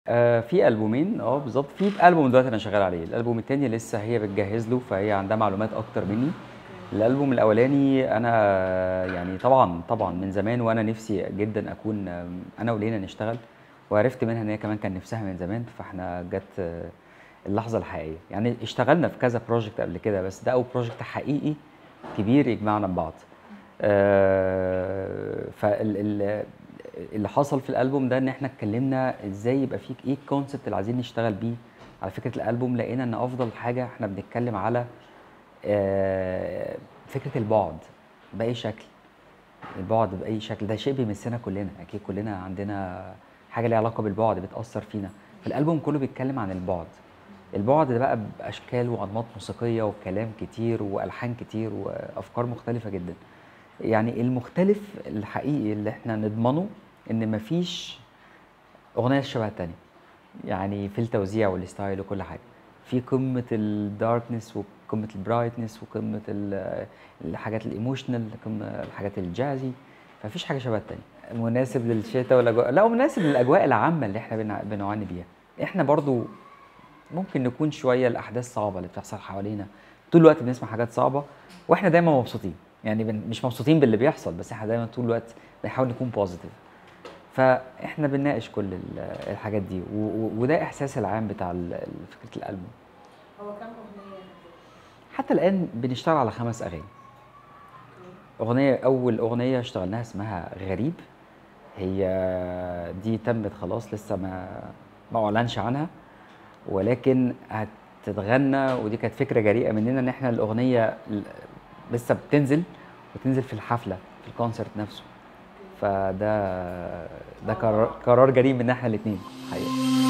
آآ في ألبومين آه بالضبط، في ألبوم دلوقتي أنا شغّال عليه، الألبوم التاني لسه هي بتجهّز له، فهي عندها معلومات أكتر منّي. الألبوم الأولاني أنا يعني طبعًا، طبعًا من زمان وأنا نِفْسي جدًا أكون أنا ولينا نشتغل، وعرفت منها إن هي كمان كان نِفْسها من زمان، فإحنا جات اللحظة الحقيقية. يعني اشتغلنا في كذا project قبل كده، بس ده أول project حقيقي كبير يجمعنا ببعض. آآ فال ال اللي حصل في الألبوم ده إن إحنا اتكلّمنا إزاي يبقى في إيه الconcept اللي عايزين نشتغل بيه على فكرة الألبوم، لقينا إن أفضل حاجة إحنا بنتكلّم على آآ فكرة البُعد بأي شكل، البُعد بأي شكل، ده شيء بيمسّنا كُلّنا، أكيد كُلّنا عندنا حاجة ليها علاقة بالبُعد بتأثّر فينا، فالألبوم كُلّه بيتكلّم عن البُعد. البُعد ده بقى بأشكال وأنماط موسيقية وكلام كتير وألحان كتير وأفكار مختلفة جدًا. يعني المختلف الحقيقي اللي إحنا نضمنه إن ما فيش أغنية شبه التانية، يعني في التوزيع والstyle وكل حاجة. في قمة الdarkness وقمة الbrightness وقمة ال الحاجات الemotional قم الحاجات الجازي، ما فيش حاجة شبه التانية. مناسب للشتا والأجواء لأ ومناسب للأجواء العامة اللي إحنا بن بنعاني بيها. إحنا برضه ممكن نكون شوية الأحداث صعبة اللي بتحصل حوالينا، طول الوقت بنسمع حاجات صعبة وإحنا دايمًا مبسوطين. يعني بن مش مبسوطين باللي بيحصل، بس إحنا دايمًا طول الوقت بنحاول نكون positive. فإحنا بنناقش كل ال الحاجات دي و و وده إحساس العام بتاع ال ال فكرة الألبوم. هو كام أغنية؟ حتى الآن بنشتغل على 5 أغاني. أغنية أول أغنية اشتغلناها اسمها غريب، هي دي تمِّت خلاص لسه ما ما أُعلنش عنها، ولكن هتتغنى ودي كانت فكرة جريئة مننا إن إحنا الأغنية ل لسه بتنزل وتنزل في الحفلة، في الconcert نَفْسه. فده ده قرار قرار جريء مننا إحنا الاتنين الحقيقة.